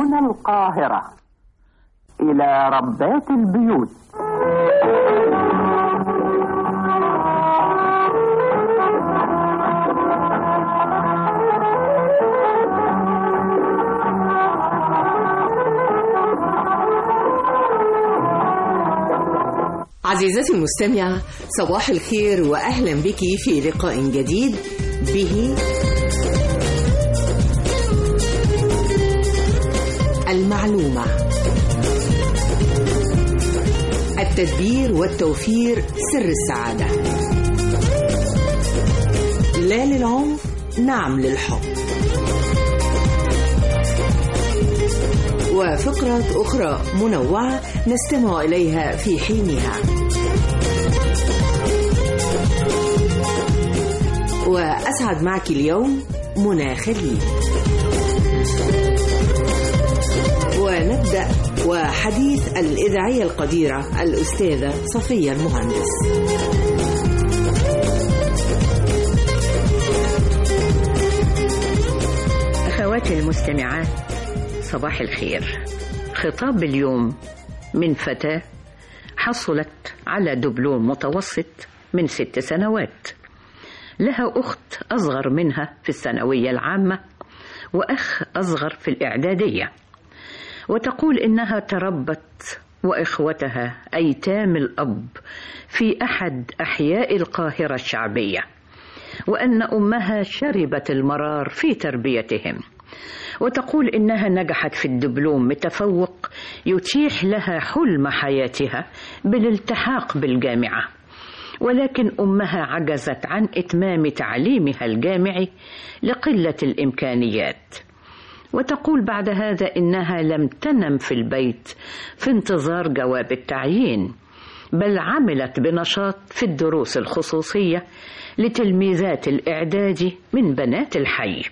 هنا القاهرة إلى ربات البيوت عزيزتي المستمعة صباح الخير وأهلا بك في لقاء جديد به المعلومة التدبير والتوفير سر السعادة لا للعنف نعم للحب وفقرة أخرى منوعة نستمع إليها في حينها وأسعد معك اليوم منى خليل ونبدأ وحديث الإذاعية القديرة الأستاذة صفية المهندس أخواتي المستمعات صباح الخير خطاب اليوم من فتاة حصلت على دبلوم متوسط من ست سنوات لها أخت أصغر منها في الثانوية العامة وأخ أصغر في الإعدادية وتقول إنها تربت وإخوتها أيتام الأب في أحد أحياء القاهرة الشعبية وأن أمها شربت المرار في تربيتهم وتقول إنها نجحت في الدبلوم بتفوق يتيح لها حلم حياتها بالالتحاق بالجامعة ولكن أمها عجزت عن إتمام تعليمها الجامعي لقلة الإمكانيات وتقول بعد هذا إنها لم تنم في البيت في انتظار جواب التعيين بل عملت بنشاط في الدروس الخصوصية لتلميذات الإعداد من بنات الحي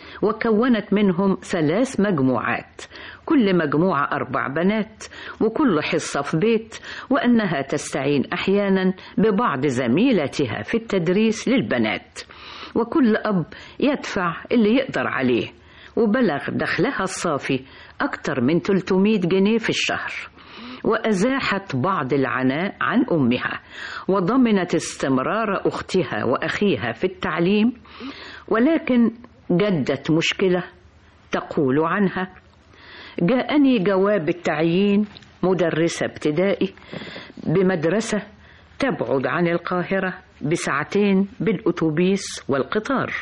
وكونت منهم ثلاث مجموعات كل مجموعة أربع بنات وكل حصة في بيت وأنها تستعين أحيانا ببعض زميلاتها في التدريس للبنات وكل أب يدفع اللي يقدر عليه وبلغ دخلها الصافي أكثر من 300 جنيه في الشهر وأزاحت بعض العناء عن أمها وضمنت استمرار أختها وأخيها في التعليم ولكن جدت مشكلة تقول عنها جاءني جواب التعيين مدرسة ابتدائي بمدرسة تبعد عن القاهرة بساعتين بالأتوبيس والقطار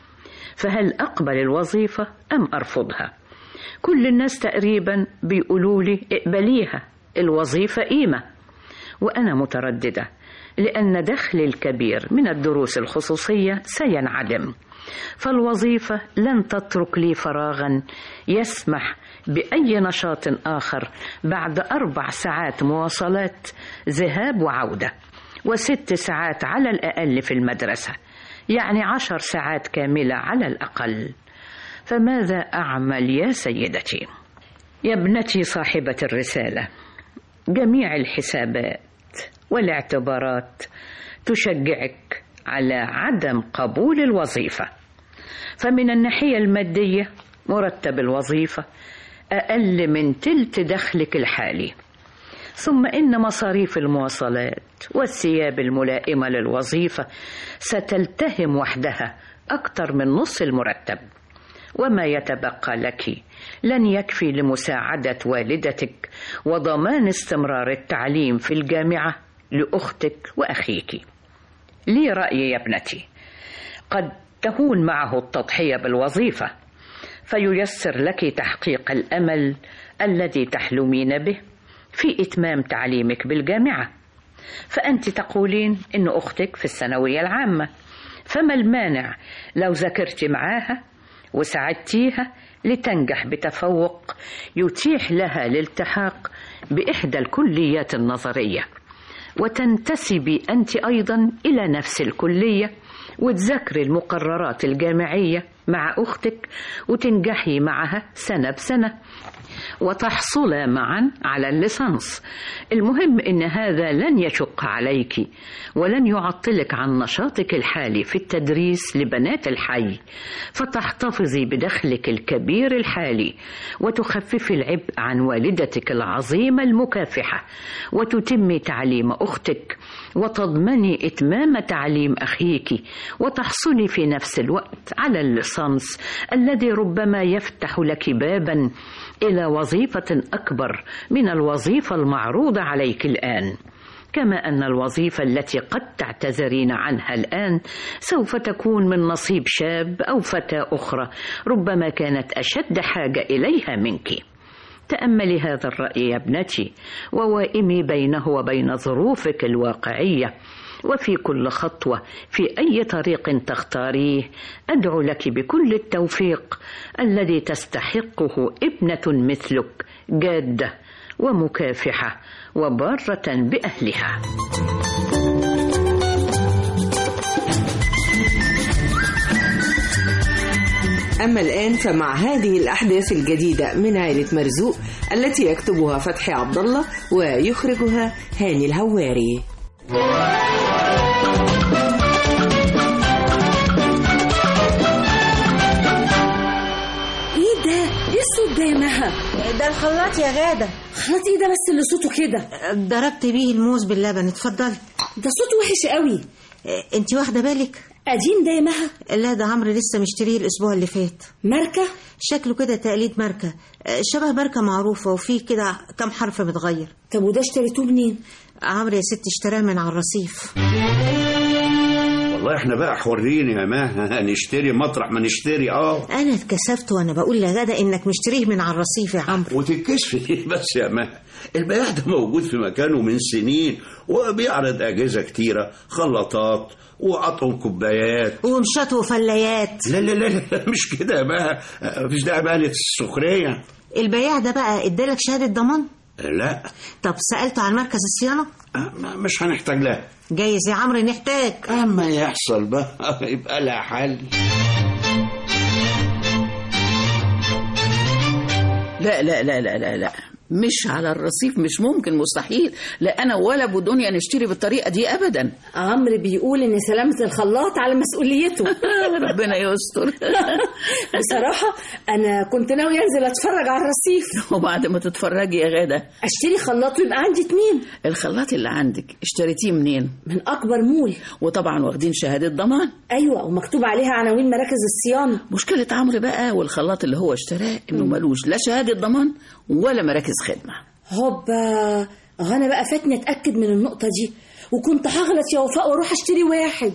فهل أقبل الوظيفة أم أرفضها كل الناس تقريبا بيقولوا لي اقبليها الوظيفة قيمة وأنا مترددة لأن دخلي الكبير من الدروس الخصوصية سينعدم فالوظيفة لن تترك لي فراغا يسمح بأي نشاط آخر بعد أربع ساعات مواصلات ذهاب وعودة وست ساعات على الأقل في المدرسة يعني عشر ساعات كاملة على الأقل فماذا أعمل يا سيدتي يا ابنتي صاحبة الرسالة جميع الحسابات والاعتبارات تشجعك على عدم قبول الوظيفة فمن الناحية المادية مرتب الوظيفة أقل من تلت دخلك الحالي ثم إن مصاريف المواصلات والثياب الملائمة للوظيفة ستلتهم وحدها أكثر من نصف المرتب وما يتبقى لك لن يكفي لمساعدة والدتك وضمان استمرار التعليم في الجامعة لأختك وأخيك لي رأي يا ابنتي قد تهون معه التضحية بالوظيفة فييسر لك تحقيق الأمل الذي تحلمين به في إتمام تعليمك بالجامعة فأنت تقولين إن أختك في الثانوية العامة فما المانع لو ذاكرت معاها وساعدتيها لتنجح بتفوق يتيح لها الالتحاق بإحدى الكليات النظرية وتنتسبي أنت أيضا إلى نفس الكلية وتذاكري المقررات الجامعية مع أختك وتنجحي معها سنة بسنة وتحصلا معا على الليسانس المهم ان هذا لن يشق عليك ولن يعطلك عن نشاطك الحالي في التدريس لبنات الحي فتحتفظي بدخلك الكبير الحالي وتخففي العبء عن والدتك العظيمه المكافحه وتتمي تعليم اختك وتضمني اتمام تعليم اخيك وتحصلي في نفس الوقت على الليسانس الذي ربما يفتح لك بابا الى وظيفه اكبر من الوظيفه المعروضه عليك الان كما ان الوظيفه التي قد تعتذرين عنها الان سوف تكون من نصيب شاب او فتاه اخرى ربما كانت اشد حاجه اليها منك تاملي هذا الراي يا ابنتي ووائمي بينه وبين ظروفك الواقعيه وفي كل خطوه في اي طريق تختاريه ادعو لك بكل التوفيق الذي تستحقه ابنه مثلك جاده ومكافحه وباره باهلها أما الآن فمع هذه الأحداث الجديدة من عائلة مرزوق التي يكتبها فتحي عبد الله ويخرجها هاني الهواري ايه ده؟ ايه الصوت ده يا مها؟ ده الخلاط يا غادة خلاص ايه ده بس اللي صوته كده؟ ضربت بيه الموز باللبن اتفضلي ده صوته وحش قوي انت واخدة بالك قديم ده يا مها؟ لا ده عمرو لسه مشتريه الاسبوع اللي فات ماركة؟ شكله كده تقليد ماركة شبه ماركة معروفة وفيه كده كام حرف متغير طب وده اشتريتوه منين؟ عمرو يا ست اشتراه من على الرصيف والله احنا بقى حرين يا ما هنشتري مطرح ما نشتري اه انا اتكسفت وانا بقول لغدا انك مشتريه من على الرصيف يا عمرو وتتكسفي ليه بس يا ما البياع ده موجود في مكانه من سنين وبيعرض اجهزه كتيره خلاطات وعطهم كوبايات ومشات وفليات لا لا لا لا، مش كده يا ما مفيش داعي بقى للسخريه البياع ده بقى ادالك شهادة ضمان لا طب سألته عن مركز الصيانة ما- مش هنحتاج لها جايز يا عمرو نحتاج اما يحصل بقى يبقى لها حل لا لا لا لا لا لا مش على الرصيف مش ممكن مستحيل لا انا ولا ابو دنيا نشتري بالطريقه دي ابدا عمرو بيقول ان سلامة الخلاط على مسؤوليته ربنا يستر بصراحة انا كنت ناوي انزل اتفرج على الرصيف وبعد ما تتفرجي يا غاده اشتري خلاط ويبقى عندي اتنين الخلاط اللي عندك اشتريتيه منين من اكبر مول وطبعا واخدين شهاده ضمان ايوه ومكتوب عليها عناوين مراكز الصيانة مشكله عمرو بقى والخلاط اللي هو اشتراه انه ملوش لا شهاده ضمان ولا مراكز خدمه هوبا اه انا بقى فاتني اتاكد من النقطة دي وكنت هغلط يا وفاء واروح اشتري واحد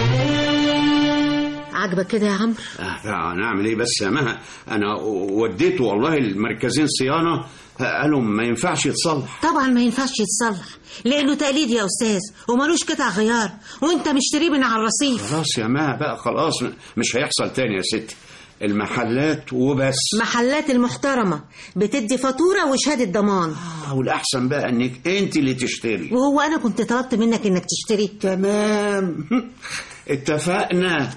عاجبك كده يا عمرو آه، هنعمل ايه بس يا مها انا وديته والله المركزين صيانه قالوا ما ينفعش يتصلح طبعا ما ينفعش يتصلح لانه تقليد يا استاذ وملوش قطع غيار وانت مشتريه من على الرصيف خلاص يا مها بقى خلاص مش هيحصل تاني يا ستي المحلات وبس محلات المحترمة بتدي فاتورة وشهادة ضمان آه، والاحسن بقى انك انت اللي تشتري وهو انا كنت طلبت منك انك تشتري تمام اتفقنا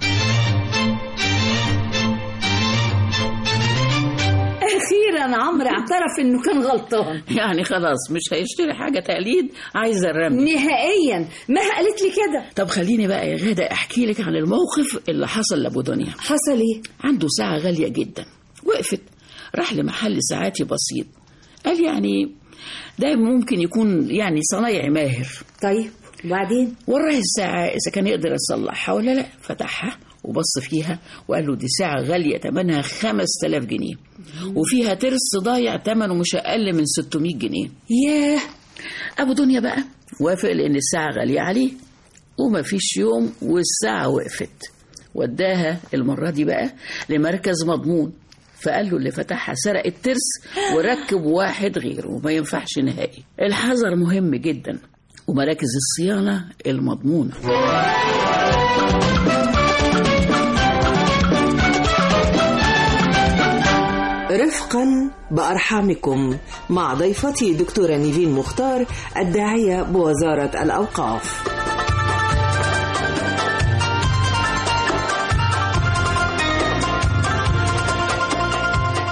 اخيرا عمرو اعترف انه كان غلطان يعني خلاص مش هيشتري حاجه تقليد عايزه الرمي نهائيا مها قالت لي كده طب خليني بقى يا غاده احكي لك عن الموقف اللي حصل لابو دنيا حصل ايه عنده ساعة غالية جدا وقفت راح لمحل ساعاتي بسيط قال يعني ده ممكن يكون يعني صنايعي ماهر طيب وبعدين وراه الساعة إذا كان يقدر يصلحها ولا لا فتحها وبص فيها وقال له دي ساعة غالية تمنها خمس تلاف جنيه وفيها ترس ضايع تمنه مش أقل من 600 جنيه ياه أبو دنيا بقى وافق لأن الساعة غالية عليه وما فيش يوم والساعة وقفت وداها المرة دي بقى لمركز مضمون فقال له اللي فتحها سرق الترس وركب واحد غيره وما ينفعش نهائي الحذر مهم جدا ومراكز الصيانة المضمونة رفقا بأرحامكم مع ضيفتي دكتورة نيفين مختار الداعية بوزارة الأوقاف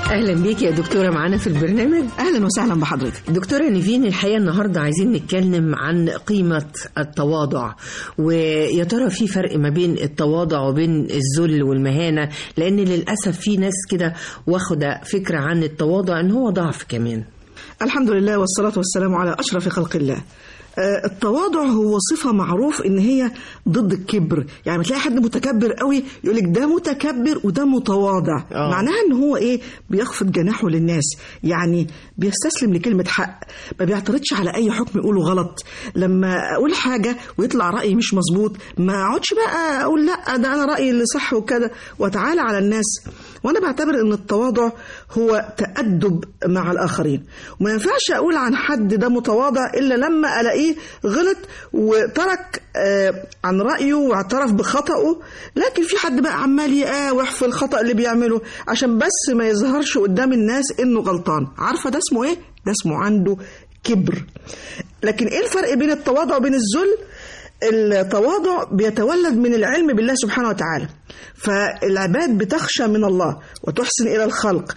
اهلا بيك يا دكتوره معانا في البرنامج اهلا وسهلا بحضرتك دكتوره نيفين الحقيقه النهارده عايزين نتكلم عن قيمه التواضع ويا ترى في فرق ما بين التواضع وبين الذل والمهانه لان للاسف في ناس كده واخده فكره عن التواضع ان هو ضعف كمان الحمد لله والصلاة والسلام على أشرف خلق الله آه، التواضع هو صفة معروف إن هي ضد الكبر يعني بتلاقي حد متكبر قوي يقولك ده متكبر وده متواضع آه. معناها إن هو إيه بيخفض جناحه للناس يعني بيستسلم لكلمة حق ما بيعترضش على أي حكم يقوله غلط لما أقول حاجة ويطلع رأيي مش مظبوط ما أقعدش بقى أقول لا ده أنا رأيي اللي صح وكده وأتعالى على الناس وأنا بعتبر إن التواضع هو تأدب مع الآخرين وما ينفعش أقول عن حد ده متواضع إلا لما ألاقيه غلط وترك آه، عن رأيه واعترف بخطأه لكن في حد بقى عمال يقاوح في الخطأ اللي بيعمله عشان بس ما يظهرش قدام الناس إنه غلطان عارفة ده اسمه إيه؟ ده اسمه عنده كبر لكن إيه الفرق بين التواضع وبين الذل؟ التواضع بيتولد من العلم بالله سبحانه وتعالى فالعباد بتخشى من الله وتحسن إلى الخلق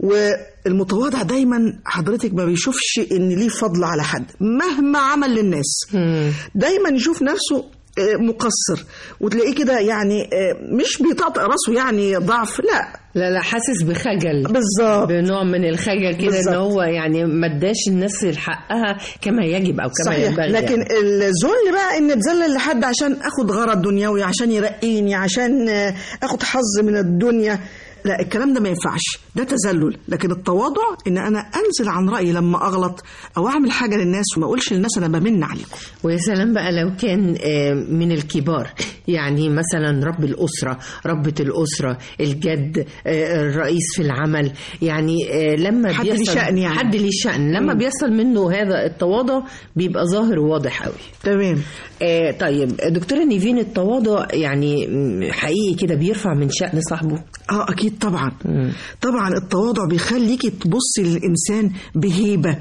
والمتواضع دايما حضرتك ما بيشوفش إن ليه فضل على حد مهما عمل للناس دايما يشوف نفسه آه، مقصر وتلاقيه كده يعني آه، مش بيطقطق راسه يعني ضعف لا لا لا حاسس بخجل بالظبط بنوع من الخجل كده ان بالظبط. هو يعني ما اداش الناس حقها كما يجب او كما صحيح ينبغي لكن يعني. الذل بقى ان اتذلل لحد عشان اخد غرض دنيوي عشان يرقيني عشان آه، اخد حظ من الدنيا لا الكلام ده ما ينفعش ده تذلل لكن التواضع ان انا انزل عن رايي لما اغلط او اعمل حاجه للناس وما اقولش للناس انا بمن عليكم ويا سلام بقى لو كان آه، من الكبار يعني مثلا رب الأسرة ربة الأسرة الجد آه، الرئيس في العمل يعني آه، لما حد ليه بيصل شأن يعني. حد ليه شأن لما مم. بيصل منه هذا التواضع بيبقى ظاهر وواضح قوي تمام آه طيب دكتورة نيفين التواضع يعني مم، حقيقي كده بيرفع من شأن صاحبه اه اكيد طبعا طبعا التواضع بيخليكي تبصي للانسان بهيبه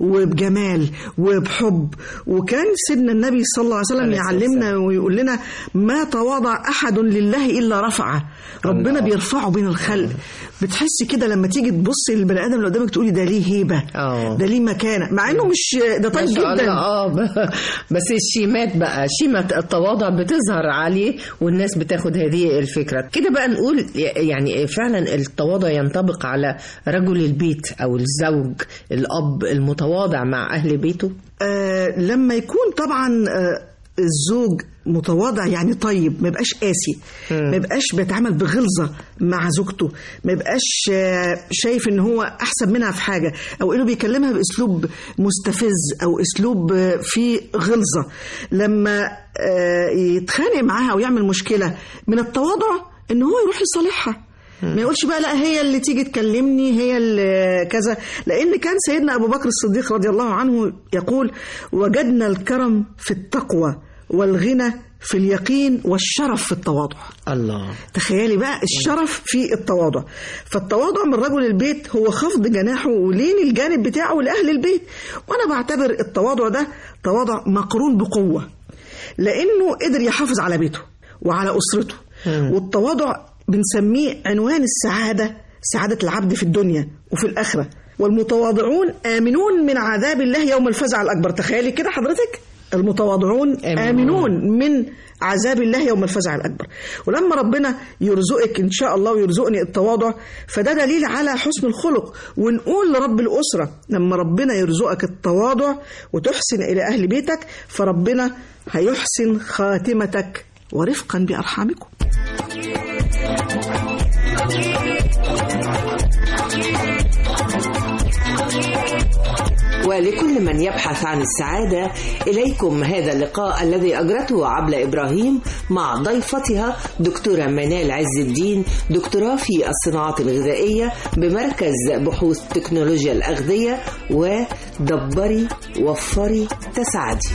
وبجمال وبحب وكان سيدنا النبي صلى الله عليه وسلم عليه الصلاة يعلمنا ويقول لنا ما تواضع احد لله الا رفعه ربنا الله. بيرفعه بين الخلق بتحسي كده لما تيجي تبصي للبني ادم اللي قدامك تقولي ده ليه هيبه آه. ده ليه مكانه مع انه مش ده طيب ما شاء الله جدا اه ب- بس الشيمات بقى شيمة التواضع بتظهر عليه والناس بتاخد هذه الفكرة كده بقى نقول ي- يعني فعلا التواضع ينطبق على رجل البيت أو الزوج الأب المتواضع مع أهل بيته آه لما يكون طبعا آه الزوج متواضع يعني طيب ما يبقاش قاسي ما يبقاش بيتعامل بغلظه مع زوجته ما يبقاش آه، شايف ان هو احسن منها في حاجه او انه بيكلمها باسلوب مستفز او اسلوب آه، فيه غلظه لما آه، يتخانق معاها او يعمل مشكله من التواضع ان هو يروح يصالحها ما يقولش بقى لا هي اللي تيجي تكلمني هي اللي كذا لان كان سيدنا ابو بكر الصديق رضي الله عنه يقول وجدنا الكرم في التقوى والغنى في اليقين والشرف في التواضع الله تخيلي بقى الشرف في التواضع فالتواضع من رجل البيت هو خفض جناحه ولين الجانب بتاعه لأهل البيت وأنا بعتبر التواضع ده تواضع مقرون بقوة لأنه قدر يحافظ على بيته وعلى أسرته والتواضع بنسميه عنوان السعادة سعادة العبد في الدنيا وفي الآخرة والمتواضعون آمنون من عذاب الله يوم الفزع الأكبر تخيلي كده حضرتك المتواضعون آمنون. آمنون من عذاب الله يوم الفزع الأكبر ولما ربنا يرزقك إن شاء الله ويرزقني التواضع فده دليل على حسن الخلق ونقول لرب الأسرة لما ربنا يرزقك التواضع وتحسن إلى أهل بيتك فربنا هيحسن خاتمتك ورفقا بأرحامكم ولكل من يبحث عن السعادة إليكم هذا اللقاء الذي أجرته عبلة إبراهيم مع ضيفتها دكتورة منال عز الدين دكتوراه في الصناعات الغذائية بمركز بحوث تكنولوجيا الأغذية ودبري وفري تساعدي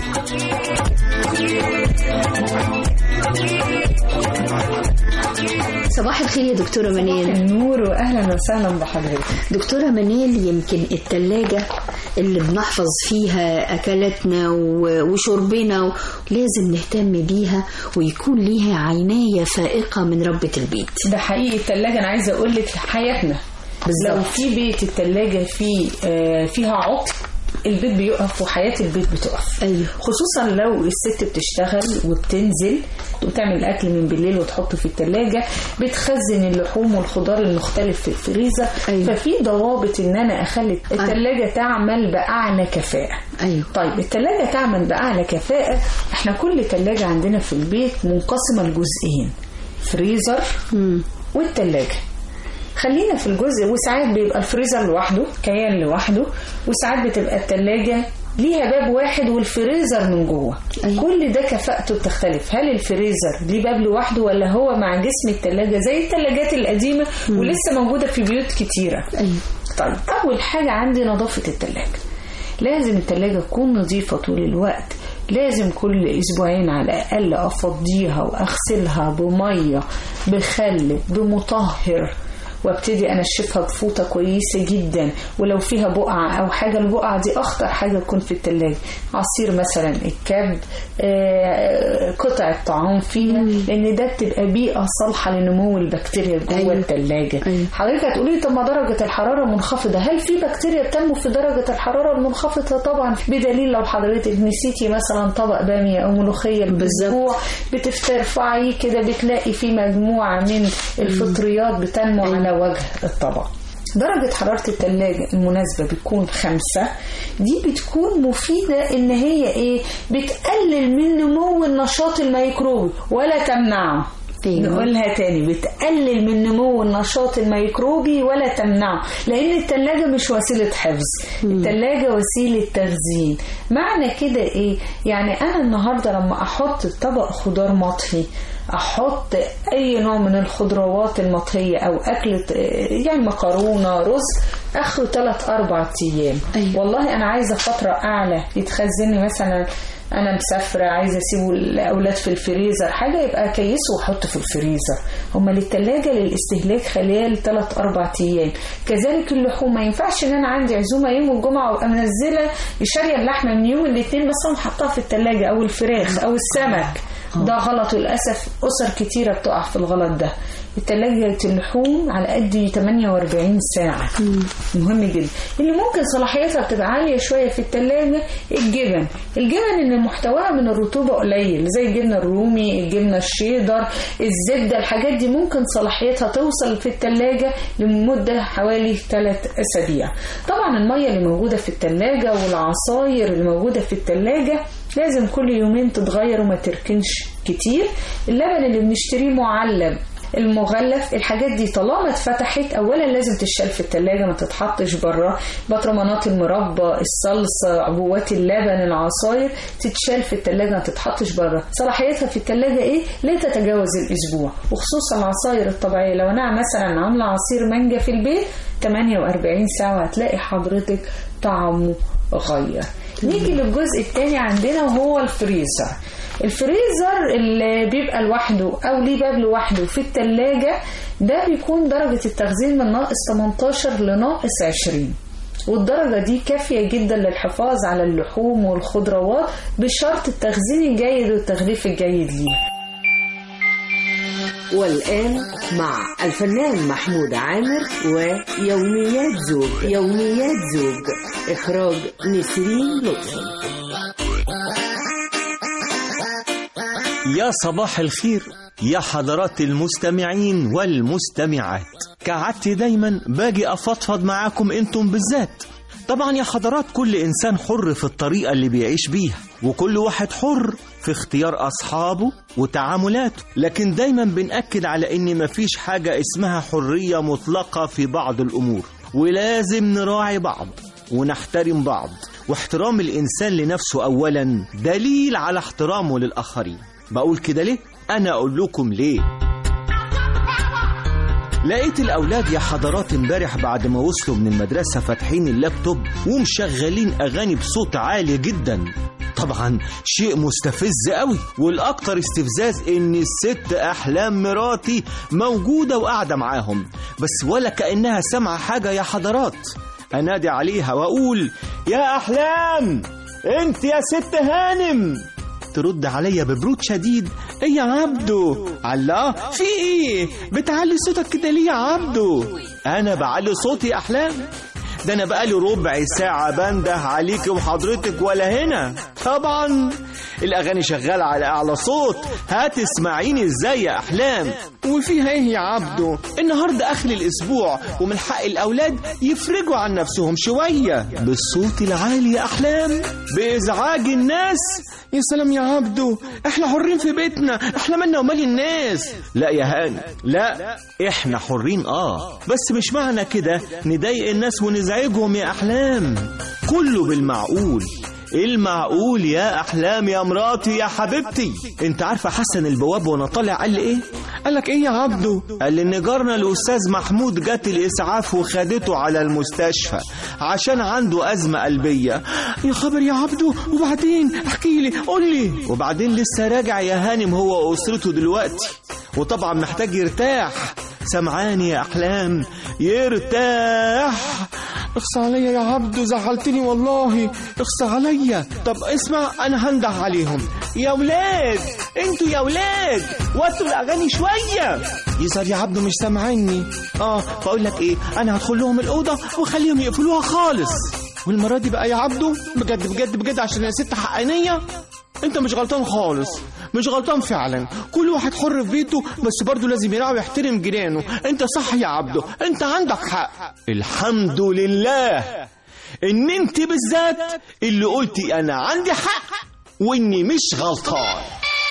صباح الخير يا دكتورة منال النور واهلا وسهلا بحضرتك دكتورة منال يمكن التلاجة اللي بنحفظ فيها أكلاتنا و- وشربنا و- لازم نهتم بيها ويكون ليها عناية فائقة من ربة البيت ده حقيقي التلاجة انا عايزه اقول لك حياتنا بالظبط. لو في بيت التلاجة فيه آه فيها عطل البيت بيقف وحياة البيت بتقف أيوه. خصوصا لو الست بتشتغل وبتنزل وتعمل أكل من بالليل وتحطه في التلاجة بتخزن اللحوم والخضار المختلف في الفريزر أيوه. ففي ضوابط ان انا اخلي التلاجة تعمل بأعلى كفاءة أيوه. طيب التلاجة تعمل بأعلى كفاءة احنا كل تلاجة عندنا في البيت منقسمة لجزئين فريزر مم. والتلاجة خلينا في الجزء وساعات بيبقى الفريزر لوحده كيان لوحده وساعات بتبقى التلاجة ليها باب واحد والفريزر من جوه أيوة. كل ده كفاءته بتختلف هل الفريزر ليه باب لوحده ولا هو مع جسم التلاجة زي التلاجات القديمة ولسه موجودة في بيوت كتيرة أيوه. طيب أول حاجة عندي نظافة التلاجة لازم التلاجة تكون نظيفة طول الوقت لازم كل أسبوعين على الأقل أفضيها وأغسلها بمية بخل بمطهر وابتدي انشفها بفوطه كويسه جدا ولو فيها بقعه او حاجه البقعه دي اخطر حاجه تكون في التلاجة عصير مثلا الكب آه، قطعه طعام فيها لان ده بتبقى بيئه صالحه لنمو البكتيريا جوه أيوة. التلاجة أيوة. حضرتك هتقولي لي طب ما درجه الحراره منخفضه هل في بكتيريا بتنمو في درجه الحراره المنخفضه طبعا بدليل لو حضرتك نسيتي مثلا طبق باميه او ملوخيه بالاسبوع بترفعيه كده بتلاقي في مجموعه من الفطريات بتنمو على وجه الطبق درجة حرارة التلاجة المناسبة بتكون خمسة دي بتكون مفيدة ان هي ايه بتقلل من نمو النشاط الميكروبي ولا تمنعه أيوة. نقولها تاني بتقلل من نمو النشاط الميكروبي ولا تمنعه لان التلاجة مش وسيلة حفظ التلاجة وسيلة تخزين معنى كده ايه يعني انا النهاردة لما احط طبق خضار مطهي احط اي نوع من الخضروات المطهية او اكلة يعني مكرونة رز اخره 3 4 ايام أيوة. والله انا عايزة فترة اعلى يتخزن لي مثلا انا مسافره عايزه اسيبه الاولاد في الفريزر حاجه يبقى كيسه واحطه في الفريزر هما للتلاجة للاستهلاك خلال 3 4 ايام كذلك اللحوم ما ينفعش ان انا عندي عزومه يوم الجمعه وابقى منزله شاريه اللحمه من يوم الاثنين مثلا حطها في التلاجة او الفراخ او السمك ده غلط وللاسف اسر كتيره بتقع في الغلط ده التلاجة اللحوم على قد 48 ساعة مهم جدا اللي ممكن صلاحيتها بتبقى عالية شوية في التلاجة الجبن الجبن اللي محتواها من الرطوبة قليل زي الجبنة الرومي الجبنة الشيدر الزبدة الحاجات دي ممكن صلاحيتها توصل في التلاجة لمدة حوالي 3 أسابيع طبعا المية اللي موجودة في التلاجة والعصاير اللي موجودة في التلاجة لازم كل يومين تتغير وما تركنش كتير اللبن اللي بنشتريه معلب المغلف الحاجات دي طالما اتفتحت اولا لازم تشال في التلاجة ما تتحطش بره بطرمانات المربى الصلصة عبوات اللبن العصاير تتشال في التلاجة ما تتحطش بره صلاحيتها في التلاجة ايه لا تتجاوز الاسبوع وخصوصا العصاير الطبيعية لو انا مثلا عاملة عصير مانجا في البيت 48 ساعة هتلاقي حضرتك طعمه غير نيجي للجزء الثاني عندنا وهو الفريزر الفريزر اللي بيبقى لوحده او ليه باب لوحده في التلاجة ده بيكون درجة التخزين من ناقص 18 لناقص 20 والدرجة دي كافية جدا للحفاظ على اللحوم والخضروات بشرط التخزين الجيد والتغليف الجيد ليها والآن مع الفنان محمود عامر ويوميات زوج يوميات زوج إخراج نسرين لطفي يا صباح الخير يا حضرات المستمعين والمستمعات كعدتي دايما باجي أفضفض معاكم انتم بالذات طبعا يا حضرات كل إنسان حر في الطريقة اللي بيعيش بيها وكل واحد حر في اختيار أصحابه وتعاملاته لكن دايما بنأكد على إن مفيش حاجة اسمها حرية مطلقة في بعض الأمور ولازم نراعي بعض ونحترم بعض واحترام الإنسان لنفسه أولا دليل على احترامه للآخرين بقول كده ليه؟ أنا أقول لكم ليه لقيت الأولاد يا حضرات امبارح بعد ما وصلوا من المدرسة فاتحين اللابتوب ومشغلين أغاني بصوت عالي جدا طبعا شيء مستفز قوي والأكتر استفزاز إن الست أحلام مراتي موجودة وقاعدة معاهم بس ولا كأنها سامعة حاجة يا حضرات أنادي عليها وأقول يا أحلام أنت يا ست هانم ترد عليا ببرود شديد ايه يا عبدو الله في ايه بتعلي صوتك كده ليه يا عبدو انا بعلي صوتي يا احلام ده انا بقالي ربع ساعة بنده عليك وحضرتك ولا هنا طبعا الاغاني شغالة على اعلى صوت هتسمعيني ازاي يا احلام وفيها ايه يا عبدو النهاردة اخر الاسبوع ومن حق الاولاد يفرجوا عن نفسهم شوية بالصوت العالي يا احلام بازعاج الناس يا سلام يا عبدو احنا حرين في بيتنا احنا مالنا ومال الناس لا يا هاني لا احنا حرين اه بس مش معنى كده نضايق الناس ونزعجهم يا احلام كله بالمعقول المعقول يا احلام يا مراتي يا حبيبتي انت عارفه حسن البواب وانا طالع قال لي ايه قال لك ايه يا عبدو قال لي ان جارنا الاستاذ محمود جت الاسعاف وخدته على المستشفى عشان عنده ازمه قلبيه يا خبر يا عبدو وبعدين احكي لي قول لي وبعدين لسه راجع يا هانم هو واسرته دلوقتي وطبعا محتاج يرتاح سمعاني يا احلام يرتاح اخص عليا يا عبدو زعلتني والله اخص عليا طب اسمع انا هنده عليهم يا ولاد انتوا يا ولاد وطوا الاغاني شويه يظهر يا عبدو مش سامعيني اه بقول لك ايه انا هدخل لهم الاوضه واخليهم يقفلوها خالص والمره دي بقى يا عبدو بجد بجد بجد عشان يا ست حقانيه انت مش غلطان خالص مش غلطان فعلا كل واحد حر في بيته بس برضه لازم يراعي ويحترم جيرانه انت صح يا عبده انت عندك حق الحمد لله ان انت بالذات اللي قلتي انا عندي حق واني مش غلطان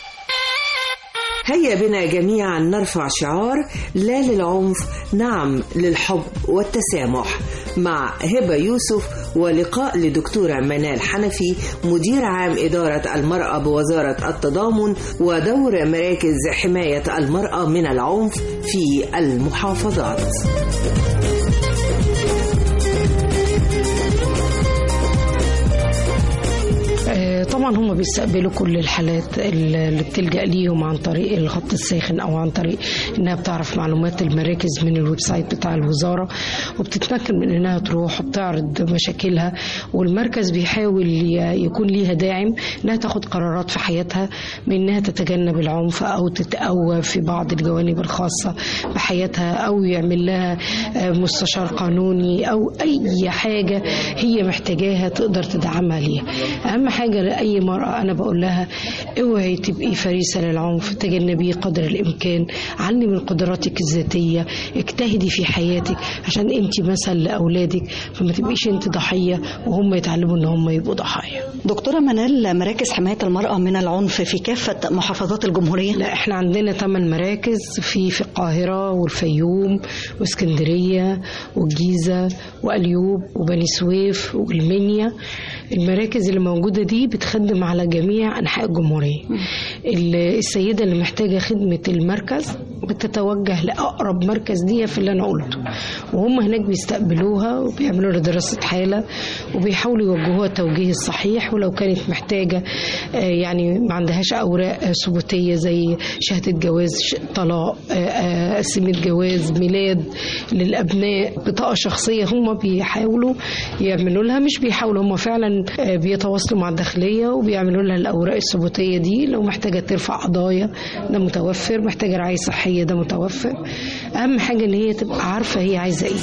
هيا بنا جميعا نرفع شعار لا للعنف نعم للحب والتسامح مع هبة يوسف ولقاء لدكتورة منال حنفي مدير عام إدارة المرأة بوزارة التضامن ودور مراكز حماية المرأة من العنف في المحافظات طبعا هم بيستقبلوا كل الحالات اللي بتلجأ ليهم عن طريق الخط الساخن او عن طريق انها بتعرف معلومات المراكز من الويب سايت بتاع الوزاره وبتتمكن من انها تروح وبتعرض مشاكلها والمركز بيحاول يكون ليها داعم انها تاخد قرارات في حياتها بانها تتجنب العنف او تتقوى في بعض الجوانب الخاصه بحياتها او يعمل لها مستشار قانوني او اي حاجه هي محتاجاها تقدر تدعمها ليها اهم حاجه لاي مراه انا بقول لها اوعي تبقي فريسه للعنف تجنبيه قدر الامكان علمي من قدراتك الذاتيه اجتهدي في حياتك عشان انت مثل لاولادك فما تبقيش انت ضحيه وهم يتعلموا ان هم يبقوا ضحايا دكتوره منال مراكز حمايه المراه من العنف في كافه محافظات الجمهوريه لا احنا عندنا ثمان مراكز في في القاهره والفيوم واسكندريه والجيزه واليوب وبني سويف والمنيا المراكز اللي موجوده دي بتخدم على جميع انحاء الجمهوريه السيده اللي محتاجه خدمه المركز بتتوجه لاقرب مركز ليها في اللي انا قلته وهم هناك بيستقبلوها وبيعملوا لها دراسه حاله وبيحاولوا يوجهوها التوجيه الصحيح ولو كانت محتاجه يعني ما عندهاش اوراق ثبوتيه زي شهاده جواز طلاق قسيمه جواز ميلاد للابناء بطاقه شخصيه هم بيحاولوا يعملوا لها مش بيحاولوا هم فعلا بيتواصلوا مع الداخليه وبيعملوا لها الاوراق الثبوتيه دي لو محتاجه ترفع قضايا ده متوفر محتاجه رعايه صحيه ده متوفر اهم حاجه ان هي تبقى عارفه هي عايزه ايه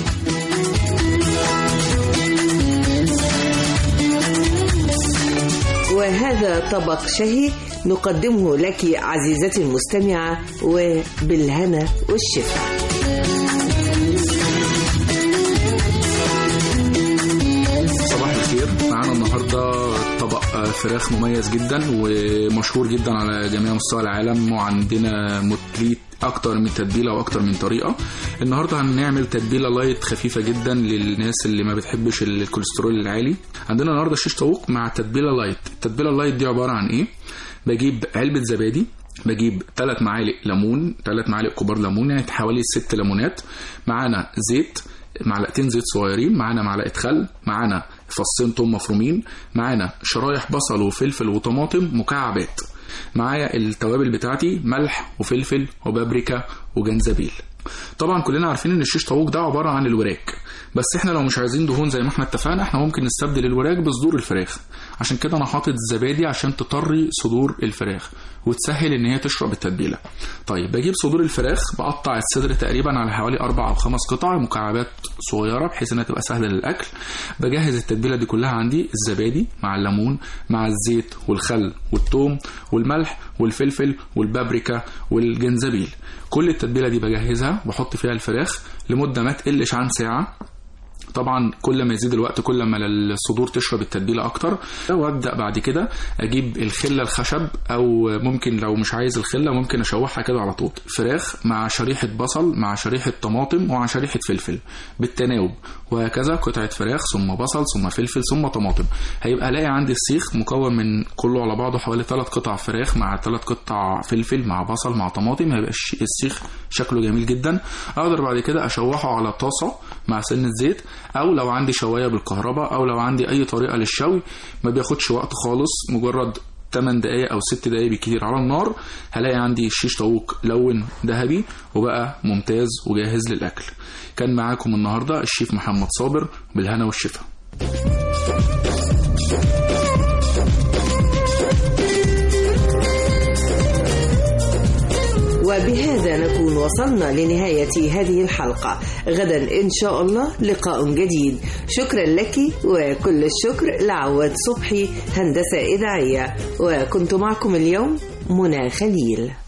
وهذا طبق شهي نقدمه لك عزيزتي المستمعة وبالهنا والشفاء صباح الخير معانا النهارده طبق فراخ مميز جدا ومشهور جدا على جميع مستوى العالم وعندنا متليت اكتر من تتبيله واكتر من طريقه النهارده هنعمل تتبيله لايت خفيفه جدا للناس اللي ما بتحبش الكوليسترول العالي عندنا النهارده شيش طاووق مع تتبيله لايت التتبيله اللايت دي عباره عن ايه بجيب علبه زبادي بجيب ثلاث معالق ليمون ثلاث معالق كبار ليمون يعني حوالي ست ليمونات معانا زيت معلقتين زيت صغيرين معانا معلقه خل معانا فصين توم مفرومين معانا شرايح بصل وفلفل وطماطم مكعبات معايا التوابل بتاعتي ملح وفلفل وبابريكا وجنزبيل طبعا كلنا عارفين ان الشيش طاووق ده عباره عن الوراك بس احنا لو مش عايزين دهون زي ما احنا اتفقنا احنا ممكن نستبدل الوراك بصدور الفراخ عشان كده انا حاطط الزبادي عشان تطري صدور الفراخ وتسهل ان هي تشرب التتبيله طيب بجيب صدور الفراخ بقطع الصدر تقريبا على حوالي اربع او خمس قطع مكعبات صغيره بحيث انها تبقى سهله للاكل بجهز التتبيله دي كلها عندي الزبادي مع الليمون مع الزيت والخل والثوم والملح والفلفل والبابريكا والجنزبيل كل التتبيله دي بجهزها بحط فيها الفراخ لمده ما تقلش عن ساعه طبعا كل ما يزيد الوقت كل ما الصدور تشرب التتبيله اكتر وابدا بعد كده اجيب الخله الخشب او ممكن لو مش عايز الخله ممكن اشوحها كده على طول فراخ مع شريحه بصل مع شريحه طماطم ومع شريحه فلفل بالتناوب وهكذا قطعه فراخ ثم بصل ثم فلفل ثم طماطم هيبقى الاقي عندي السيخ مكون من كله على بعضه حوالي 3 قطع فراخ مع 3 قطع فلفل مع بصل مع طماطم هيبقى السيخ شكله جميل جدا اقدر بعد كده اشوحه على طاسه مع سنه زيت او لو عندي شوايه بالكهرباء او لو عندي اي طريقه للشوي ما بياخدش وقت خالص مجرد 8 دقايق او 6 دقايق بالكتير على النار هلاقي عندي شيش طاووق لون ذهبي وبقى ممتاز وجاهز للاكل كان معاكم النهارده الشيف محمد صابر بالهنا والشفا وبهذا نكون وصلنا لنهاية هذه الحلقة غدا إن شاء الله لقاء جديد شكرا لك وكل الشكر لعواد صبحي هندسة إذاعية وكنت معكم اليوم منى خليل